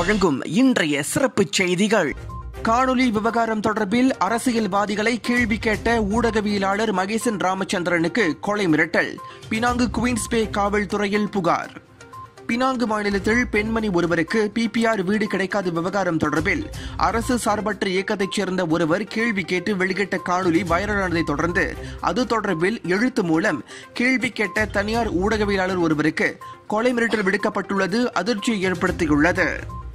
வழங்கும் இன்றைய சிறப்பு செய்திகள் காணொலி விவகாரம் தொடர்பில் அரசியல்வாதிகளை கேள்வி கேட்ட ஊடகவியலாளர் மகேசன் ராமச்சந்திரனுக்கு கொலை மிரட்டல் பினாங்கு குயின்ஸ்பே காவல்துறையில் புகார் பினாங்கு மாநிலத்தில் பெண்மணி ஒருவருக்கு பிபிஆர் வீடு கிடைக்காத விவகாரம் தொடர்பில் அரசு சார்பற்ற இயக்கத்தைச் சேர்ந்த ஒருவர் கேள்வி கேட்டு வெளியிட்ட காணொலி வைரலானதை தொடர்ந்து அது தொடர்பில் எழுத்து மூலம் கேள்வி கேட்ட தனியார் ஊடகவியலாளர் ஒருவருக்கு கொலை மிரட்டல் விடுக்கப்பட்டுள்ளது அதிர்ச்சியை ஏற்படுத்தியுள்ளது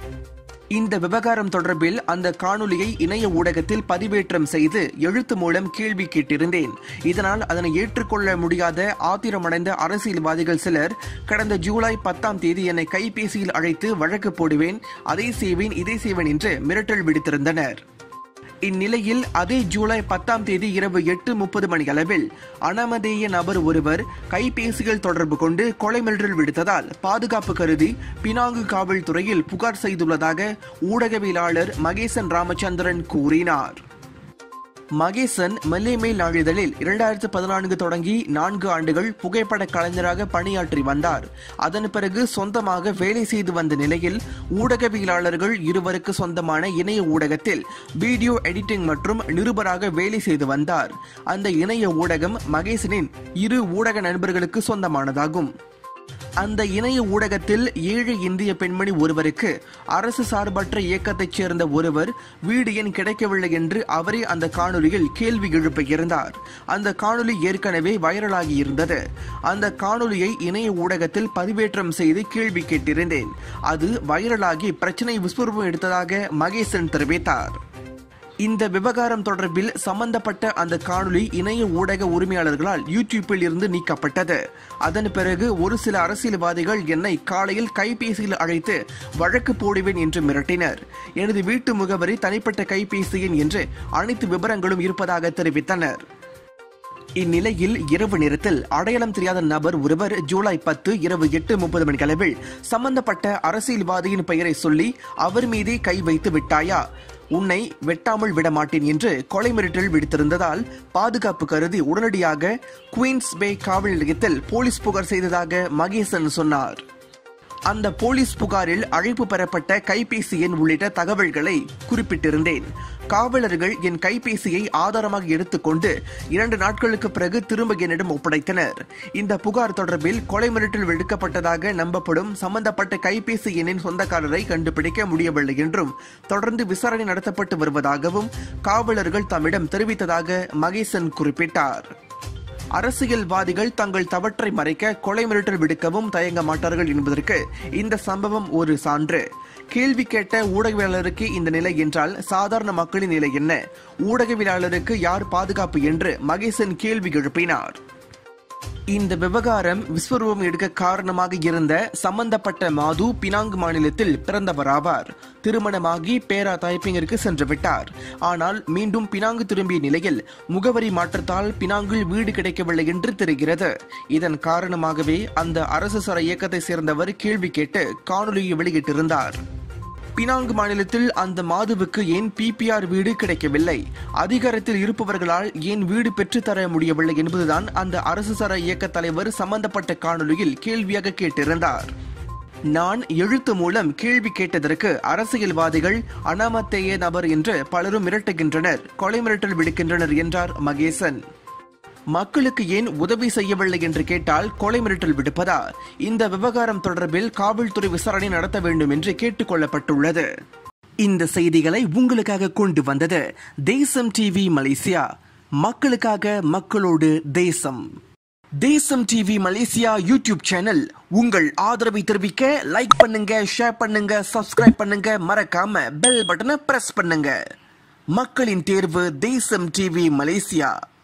இந்த விவகாரம் தொடர்பில் அந்த காணொலியை இணைய ஊடகத்தில் பதிவேற்றம் செய்து எழுத்து மூலம் கேள்வி கேட்டிருந்தேன் இதனால் அதனை ஏற்றுக்கொள்ள முடியாத ஆத்திரமடைந்த அரசியல்வாதிகள் சிலர் கடந்த ஜூலை பத்தாம் தேதி என்னை கைபேசியில் அழைத்து வழக்கு போடுவேன் அதை செய்வேன் இதை செய்வேன் என்று மிரட்டல் விடுத்திருந்தனர் இந்நிலையில் அதே ஜூலை பத்தாம் தேதி இரவு எட்டு முப்பது மணி அளவில் அனாமதேய நபர் ஒருவர் கைபேசியில் தொடர்பு கொண்டு கொலை மிரட்டல் விடுத்ததால் பாதுகாப்பு கருதி பினாங்கு காவல்துறையில் புகார் செய்துள்ளதாக ஊடகவியலாளர் மகேசன் ராமச்சந்திரன் கூறினார் மகேசன் மெல்லிமேல் நாளிதழில் இரண்டாயிரத்து பதினான்கு தொடங்கி நான்கு ஆண்டுகள் புகைப்பட கலைஞராக பணியாற்றி வந்தார் அதன் பிறகு சொந்தமாக வேலை செய்து வந்த நிலையில் ஊடகவியலாளர்கள் இருவருக்கு சொந்தமான இணைய ஊடகத்தில் வீடியோ எடிட்டிங் மற்றும் நிருபராக வேலை செய்து வந்தார் அந்த இணைய ஊடகம் மகேசனின் இரு ஊடக நண்பர்களுக்கு சொந்தமானதாகும் அந்த இணைய ஊடகத்தில் ஏழு இந்திய பெண்மணி ஒருவருக்கு அரசு சார்பற்ற இயக்கத்தைச் சேர்ந்த ஒருவர் வீடு எண் கிடைக்கவில்லை என்று அவரே அந்த காணொலியில் கேள்வி எழுப்பியிருந்தார் அந்த காணொலி ஏற்கனவே வைரலாகி இருந்தது அந்த காணொலியை இணைய ஊடகத்தில் பதிவேற்றம் செய்து கேள்வி கேட்டிருந்தேன் அது வைரலாகி பிரச்சனை விஸ்வரூபம் எடுத்ததாக மகேசன் தெரிவித்தார் இந்த விவகாரம் தொடர்பில் சம்பந்தப்பட்ட அந்த காணொளி இணைய ஊடக உரிமையாளர்களால் யூடியூப்பில் இருந்து நீக்கப்பட்டது அதன் பிறகு ஒரு சில அரசியல்வாதிகள் என்னை காலையில் கைபேசியில் அழைத்து வழக்கு போடுவேன் என்று மிரட்டினர் எனது வீட்டு முகவரி தனிப்பட்ட கைபேசி எண் என்று அனைத்து விவரங்களும் இருப்பதாக தெரிவித்தனர் இந்நிலையில் இரவு நேரத்தில் அடையாளம் தெரியாத நபர் ஒருவர் ஜூலை பத்து இரவு எட்டு முப்பது மணிக்களவில் சம்பந்தப்பட்ட அரசியல்வாதியின் பெயரை சொல்லி அவர் மீதே கை வைத்து விட்டாயா உன்னை வெட்டாமல் விட மாட்டேன் என்று கொலை மிரட்டல் விடுத்திருந்ததால் பாதுகாப்பு கருதி உடனடியாக குயின்ஸ் பே காவல் நிலையத்தில் போலீஸ் புகார் செய்ததாக மகேசன் சொன்னார் அந்த போலீஸ் புகாரில் அழைப்பு பெறப்பட்ட கைபேசி எண் உள்ளிட்ட தகவல்களை குறிப்பிட்டிருந்தேன் காவலர்கள் என் கைபேசியை ஆதாரமாக எடுத்துக்கொண்டு இரண்டு நாட்களுக்கு பிறகு திரும்ப என்னிடம் ஒப்படைத்தனர் இந்த புகார் தொடர்பில் கொலை மிரட்டல் விடுக்கப்பட்டதாக நம்பப்படும் சம்பந்தப்பட்ட கைபேசி எண்ணின் சொந்தக்காரரை கண்டுபிடிக்க முடியவில்லை என்றும் தொடர்ந்து விசாரணை நடத்தப்பட்டு வருவதாகவும் காவலர்கள் தம்மிடம் தெரிவித்ததாக மகேசன் குறிப்பிட்டார் அரசியல்வாதிகள் தங்கள் தவற்றை மறைக்க கொலை மிரட்டல் விடுக்கவும் தயங்க மாட்டார்கள் என்பதற்கு இந்த சம்பவம் ஒரு சான்று கேள்வி கேட்ட ஊடகவியலாளருக்கு இந்த நிலை என்றால் சாதாரண மக்களின் நிலை என்ன ஊடகவியலாளருக்கு யார் பாதுகாப்பு என்று மகேசன் கேள்வி எழுப்பினார் இந்த விவகாரம் விஸ்வரூபம் எடுக்க காரணமாக இருந்த சம்பந்தப்பட்ட மாது பினாங்கு மாநிலத்தில் பிறந்தவராவார் திருமணமாகி பேரா தைப்பிங்கிற்கு சென்று விட்டார் ஆனால் மீண்டும் பினாங்கு திரும்பிய நிலையில் முகவரி மாற்றத்தால் பினாங்கில் வீடு கிடைக்கவில்லை என்று தெரிகிறது இதன் காரணமாகவே அந்த அரசு சர இயக்கத்தை சேர்ந்தவர் கேள்வி கேட்டு காணொலியை வெளியிட்டிருந்தார் பினாங்கு மாநிலத்தில் அந்த மாதுவுக்கு ஏன் பிபிஆர் வீடு கிடைக்கவில்லை அதிகாரத்தில் இருப்பவர்களால் ஏன் வீடு பெற்றுத்தர முடியவில்லை என்பதுதான் அந்த அரசு சாரா இயக்க தலைவர் சம்பந்தப்பட்ட காணொலியில் கேள்வியாக கேட்டிருந்தார் நான் எழுத்து மூலம் கேள்வி கேட்டதற்கு அரசியல்வாதிகள் அனாமத்தேய நபர் என்று பலரும் மிரட்டுகின்றனர் கொலை மிரட்டல் விடுக்கின்றனர் என்றார் மகேசன் மக்களுக்கு ஏன் உதவி செய்யவில்லை என்று கேட்டால் கொலை மிரட்டல் விடுப்பதா இந்த விவகாரம் தொடர்பில் காவல்துறை விசாரணை நடத்த வேண்டும் என்று கேட்டுக் கொள்ளப்பட்டுள்ளது இந்த செய்திகளை உங்களுக்காக கொண்டு வந்தது தேசம் டிவி மலேசியா மக்களுக்காக மக்களோடு தேசம் தேசம் டிவி மலேசியா யூடியூப் சேனல் உங்கள் ஆதரவை தெரிவிக்க லைக் பண்ணுங்க ஷேர் பண்ணுங்க சப்ஸ்கிரைப் பண்ணுங்க மறக்காம பெல் பட்டனை பிரஸ் பண்ணுங்க மக்களின் தேர்வு தேசம் டிவி மலேசியா